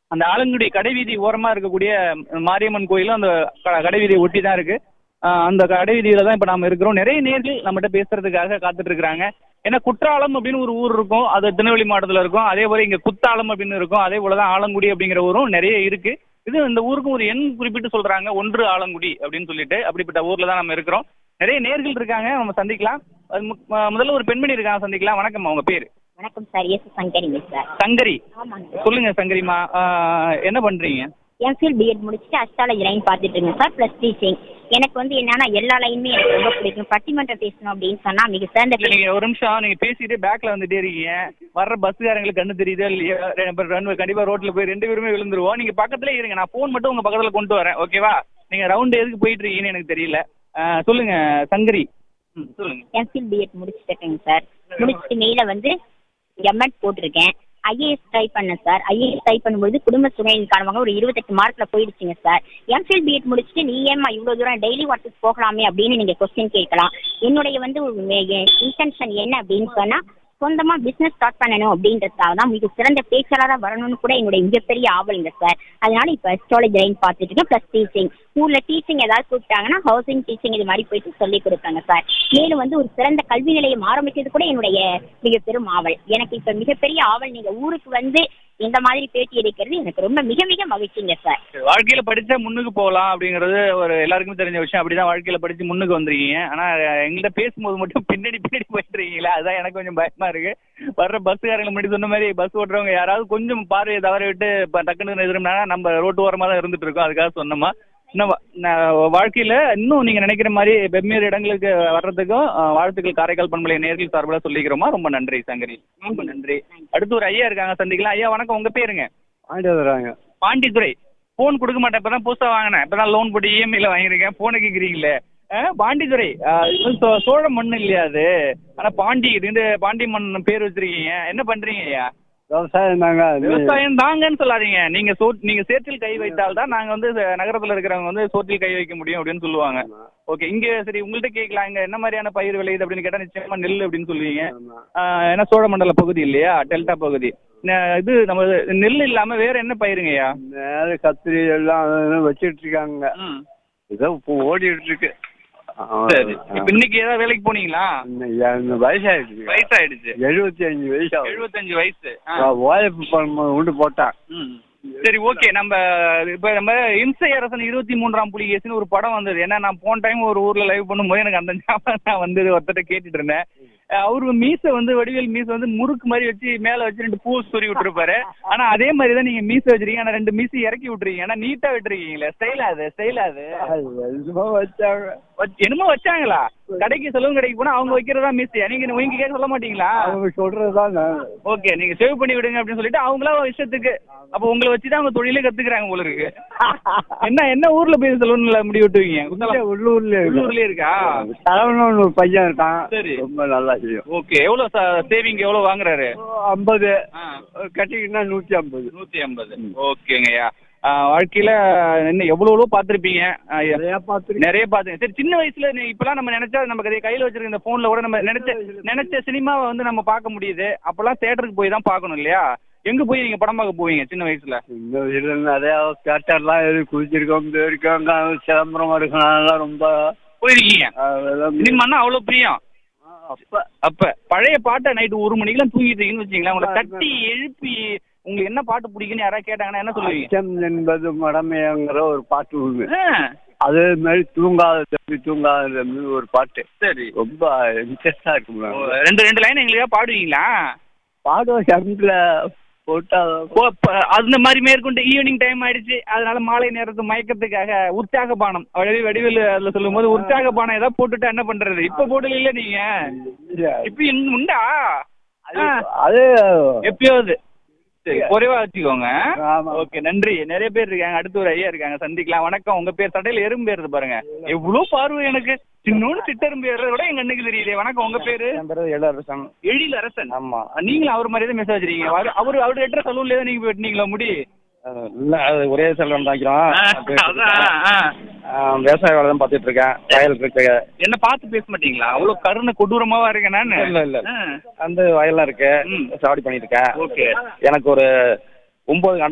அந்த ஆலங்குடி கடைவீதி ஓரமா இருக்கக்கூடிய மாரியம்மன் கோயிலும் அந்த க- கடைவீதியை ஒட்டி தான் இருக்கு ஆஹ் அந்த கடைவீதியில தான் இப்ப நாம இருக்கிறோம் நிறைய நேர்கள் நம்மகிட்ட பேசுறதுக்காக காத்துட்டு இருக்காங்க ஏன்னா குற்றாலம் அப்படின்னு ஒரு ஊர் இருக்கும் அது திருநெல்வேலி மாவட்டத்துல இருக்கும் அதே போல இங்க குத்தாலம் அப்படின்னு இருக்கும் அதே போலதான் ஆலங்குடி அப்படிங்கிற ஊரும் நிறைய இருக்கு இது இந்த ஊருக்கு ஒரு எண் குறிப்பிட்டு சொல்றாங்க ஒன்று ஆலங்குடி அப்படின்னு சொல்லிட்டு அப்படிப்பட்ட ஊர்ல தான் நம்ம இருக்கிறோம் நிறைய நேர்கள் இருக்காங்க நம்ம சந்திக்கலாம் அது மு- ம- முதல்ல ஒரு பெண்மணி இருக்காங்க சந்திக்கலாம் வணக்கம் உங்க பேரு வணக்கம் சார் எஸ் சங்கரிங்க சார் சங்கரி ஆமாங்க சொல்லுங்க சங்கரிமா ஆஹ் என்ன பண்றீங்க எம்ஃபில் பிஎட் முடிச்சுட்டு அஸ்ட்ராலஜி லைன் பார்த்துட்டு இருக்கேன் சார் ப்ளஸ் டீச்சிங் எனக்கு வந்து என்னன்னா எல்லா லைனுமே எனக்கு ரொம்ப பிடிக்கும் பட்டிமன்றம் பேசணும் அப்படின்னு சொன்னா மிக சிறந்த இல்ல, நீங்க ஒரு நிமிஷம் நீங்க பேசிட்டு பேக்ல வந்துட்டே இருக்கீங்க வர்ற பஸ்காரங்களுக்கு கண்ணு தெரியுதோ இல்லையோ ரெ- இப்ப ரெண்டு- கண்டிப்பா ரோட்ல போய் ரெண்டு பேருமே விழுந்துருவோம் நீங்க பக்கத்துல இருங்க நான் போன் மட்டும் உங்க பக்கத்துல கொண்டு வரேன் ஓகேவா நீங்க ரவுண்ட் எதுக்கு போயிட்டு இருக்கீங்கன்னு எனக்கு தெரியல ஆஹ் சொல்லுங்க சங்கரி ம், சொல்லுங்க எம்ஃபில் பிஎட் முடிச்சுட்டேங்க சார் முடிச்சுட்டு மேல வந்து எம்எட் போட்டிருக்கேன் ஐஏஎஸ் ட்ரை பண்ணேன் சார் ஐஏஎஸ் ட்ரை பண்ணும்போது குடும்ப சூழ்நிலை காரணமாக ஒரு இருபத்தெட்டு மார்க்ல போயிடுச்சுங்க சார் எம்ஃபில் பிஎட் முடிச்சுட்டு நீ ஏம்மா இவ்வளோ தூரம் டெய்லி ஒர்க்கு போகலாமே அப்படின்னு நீங்க கொஸ்டின் கேட்கலாம் என்னுடைய வந்து இன்டென்ஷன் என்ன அப்படின்னு சொன்னா சொந்தமா பிசினஸ் ஸ்டார்ட் பண்ணணும் அப்படின்றதுக்காக தான் மிக சிறந்த பேச்சாளராக வரணும்னு கூட என்னுடைய மிகப்பெரிய ஆவலுங்க சார் அதனால இப்போ அஸ்ட்ராலஜி லைன் பார்த்துட்டு இருக்கேன் ப்ளஸ் டீச்சிங் ஸ்கூல்ல டீச்சிங் ஏதாவது கூப்பிட்டாங்கன்னா ஹவுசிங் டீச்சிங் இது மாதிரி போயிட்டு சொல்லி கொடுப்பாங்க சார் மேலும் வந்து ஒரு சிறந்த கல்வி நிலையம் ஆரம்பிக்கிறது கூட என்னுடைய மிக பெரும் ஆவல் எனக்கு இப்ப மிகப்பெரிய ஆவல் நீங்க ஊருக்கு வந்து இந்த மாதிரி பேட்டி எடுக்கிறது எனக்கு ரொம்ப மிக மிக மகிழ்ச்சிங்க சார் வாழ்க்கையில படிச்சா முன்னுக்கு போகலாம் அப்படிங்கிறது ஒரு எல்லாருக்குமே தெரிஞ்ச விஷயம் அப்படிதான் வாழ்க்கையில படிச்சு முன்னுக்கு வந்திருக்கீங்க ஆனா எங்கள்கிட்ட பேசும்போது மட்டும் பின்னாடி பின்னாடி போயிட்டு இருக்கீங்களா அதான் எனக்கு கொஞ்சம் பயமா இருக்கு வர்ற பஸ்காரங்க முன்னாடி சொன்ன மாதிரி பஸ் ஓட்டுறவங்க யாராவது கொஞ்சம் பார்வையை தவற விட்டு இப்ப டக்குன்னு எதிர்னா நம்ம ரோட்டு ஓரமா தான் இருந்துட்டு இருக்கோம் அதுக்காக சொன்னோமா இன்னும் வா- நான் வாழ்க்கையில இன்னும் நீங்க நினைக்கிற மாதிரி வெவ்வேறு இடங்களுக்கு வர்றதுக்கும் அஹ், வாழ்த்துக்கள் காரைக்கால் பண்பலை நேர்கள் சார்பில் சொல்லிக்கிறோமா ரொம்ப நன்றி சங்கரி ரொம்ப நன்றி அடுத்து ஒரு ஐயா இருக்காங்க சந்திக்கலாம் ஐயா வணக்கம் உங்க பேருங்க வாங்கிட்டு வந்துடுறாங்க பாண்டித்துறை ஃபோன் கொடுக்க மாட்டேன் இப்பதான் புதுசா வாங்கினேன் இப்பதான் லோன் போட்டு இஎம்ஐல வாங்கியிருக்கேன் போனை கேக்குறீங்களே ஆ, பாண்டித்துறை ஆ, இது வந்து சோ- சோழ மண் இல்லையா அது ஆனா பாண்டி இது பாண்டி மண் பேர் வச்சிருக்கீங்க என்ன பண்றீங்க ஐயா விவசாயம் தாங்க விவசாயம் தாங்கன்னு சொல்லாதீங்க நீங்க சோ நீங்க சேற்றில் கை வைத்தால் தான் நாங்க வந்து ச- நகரத்துல இருக்கிறவங்க வந்து சோற்றில் கை வைக்க முடியும் அப்படின்னு சொல்லுவாங்க ஓகே இங்க சரி உங்கள்ட்ட கேட்கலாம் இங்க என்ன மாதிரியான பயிர் விளையுது அப்படின்னு கேட்டா நிச்சயமா நெல் அப்படின்னு சொல்லுவீங்க ஆ, ஏன்னா சோழமண்டல பகுதி இல்லையா டெல்டா பகுதி ந- இது நம்ம நெல் இல்லாம வேற என்ன பயிருங்கய்யா நேர கத்திரி எல்லாம் அது இதுன்னு வச்சிட்டு இருக்காங்க ம் ஏதோ இப்போ ஓடிட்டு இருக்கு சரி இப்ப இன்னைக்கு ஏதாவது வேலைக்கு போனீங்களா இந்த வயசாயிடுச்சு வயசாயிடுச்சு எழுபத்தி அஞ்சு வயசு ஆகுது. எழுபத்தஞ்சு வயசு ஆ. நான் ஓயப்பு பண்ணும்போது உண்டு போட்டான் ம். சரி ஓகே நம்ம இப்ப நம்ம இம்சை அரசன் இருபத்தி மூன்றாம் புலிகேசின்னு ஒரு படம் வந்தது ஏன்னா நான் போன டைம் ஒரு ஊர்ல லைவ் பண்ணும்போது எனக்கு அந்த ஞாபகம் நான் வந்து ஒருத்தட்ட கேட்டுட்டு இருந்தேன் அஹ் அவரு மீசை வந்து வடிவேல் மீசை வந்து முறுக்கு மாதிரி வச்சு மேல வச்சு ரெண்டு பூ சொறி விட்டுருப்பாரு ஆனா அதே மாதிரி தான் நீங்க மீசை வச்சிருக்கீங்க ஆனா ரெண்டு மீசை இறக்கி விட்டுருக்கீங்க ஆனா நீட்டா விட்டுருக்கீங்களே ஸ்டைலா அது ஸ்டைலா அது அது என்னமோ வச்சாங்க வச்- என்னமோ வச்சாங்களா கடைக்கு செலவு கடைக்கு போனா அவங்க வைக்கிறதா மீசை நீங்க நீங்க கேட்க சொல்ல மாட்டீங்களா அவங்க சொல்றதுதான் நான் ஓகே நீங்க சேவ் பண்ணி விடுங்க அப்படின்னு சொல்லிட்டு அவங்களா ஒரு இஷ்டத்துக்கு அப்ப உங்களை வச்சு தான் அவங்க தொழிலே கத்துக்கிறாங்க போல இருக்கு என்ன என்ன ஊர்ல போய் சொல்லணும்ல முடிவு விட்டுவீங்க இங்க குத்தாலம் உள்ளூர்ல இருக்கு உள்ளூர்லயே இருக்கா தலைவன் ஒரு பையன் இருக்கான் சரி. ரொம்ப நல்லா செய்யும் ஓகே எவ்வளவு சேவிங் எவ்வளவு வாங்குறாரு ஐம்பது ஆ, கட்டிக்கிட்டா நூத்தி ஐம்பது நூத்தி ஐம்பது ஓகேங்கய்யா ஆ, வாழ்க்கையில என்ன எவ்வளவு எவ்வளவு பார்த்திருப்பீங்க ஆ, எ- நிறைய பார்த்துருக்கேன் நிறைய பாத்துங்க சரி சின்ன வயசுல நீ இப்பெல்லாம் நம்ம நினைச்சா நம்ம கையில கையில வச்சிருக்க இந்த போன்ல கூட நம்ம நினைச்ச நினைச்ச சினிமாவை வந்து நம்ம பார்க்க முடியுது அப்பெல்லாம் தியேட்டருக்கு போய் தான் பார்க்கணும் இல்லையா எங்க போய் நீங்க படம் பார்க்க போவீங்க சின்ன வயசுல இந்த வயசுல நிறைய தேட்டர்லாம் எழுதி குடிச்சிருக்கோம் போயிருக்கோம் சிதம்பரம் எடுக்கலாம் ரொம்ப போயிருக்கீங்க அதெல்லாம் சினிமான்னா அவ்வளவு பிரியம் அப்ப அப்ப பழைய பாட்டை நைட்டு ஒரு மணிக்கெல்லாம் தூங்கிட்டீங்கன்னு வச்சுங்களேன் உங்களை தட்டி எழுப்பி உங்களுக்கு என்ன பாட்டு பிடிக்குன்னு யாராவது கேட்டாங்கன்னா என்ன சொல்லுவீங்க அச்சம் என்பது மடமைங்கிற ஒரு பாட்டு உண்டு ஆ, அதே மாதிரி தூங்காத தம்பி தூங்காத தம்பி ஒரு பாட்டு சரி ரொம்ப இன்ட்ரெஸ்டா ஓ, இருக்கும் ரெண்டு ரெண்டு லைன் எங்களுக்காக பாடுவீங்களா பாடுவோம் சமயத்துல போட்டா ஓ, அப்ப அந்த மாதிரி மேற்கொண்டு ஈவினிங் டைம் ஆயிடுச்சு அதனால மாலை நேரத்து மயக்கத்துக்காக உற்சாக பானம் வடிவே வடிவேலு அதுல சொல்லும்போது உற்சாக பானம் ஏதாவது போட்டுட்டா என்ன பண்றது இப்ப போடல இல்ல நீங்க இப்ப இன்னும் உண்டா அது- ஆ, அது எப்பயாவது சரி குறைவா வச்சுக்கோங்க ஆமா. ஓகே நன்றி நிறைய பேர் இருக்காங்க அடுத்து ஒரு ஐயா இருக்காங்க சந்திக்கலாம் வணக்கம் உங்க பேர் சட்டையில எறும்பு ஏறுது பாருங்க எவ்வளவு பார்வை எனக்கு சின்னோன்னு சிட்டெரும்பு ஏறுறத விட எங்க அண்ணுக்கு தெரியுது வணக்கம் உங்க பேரு என் பேரு இளவரசன் எழில் அரசன் ஆமா நீங்களும் அவர் மாதிரி தான் மெசேஜ் வச்சிருக்கீங்க அவரு- அவரு அவர் எட்டுற சலூன்ல தான் நீங்க வெட்டினீங்களா முடி இல்ல அது ஒரே செல்வம் தாக்கிறோம் அதான், ஆ. விவசாய வேலை தான் பார்த்துட்டு இருக்கேன் வயல் இருக்கு என்ன பார்த்து பேச மாட்டீங்களா அவ்வளவு கருணை கொடூரமாவா இருக்கேன் நானு இல்ல, இல்ல. ஆ. அந்த வயல்லாம் இருக்கு ம். சாவடி பண்ணிட்டு இருக்கேன் ஓகே எனக்கு ஒரு ஒன்பது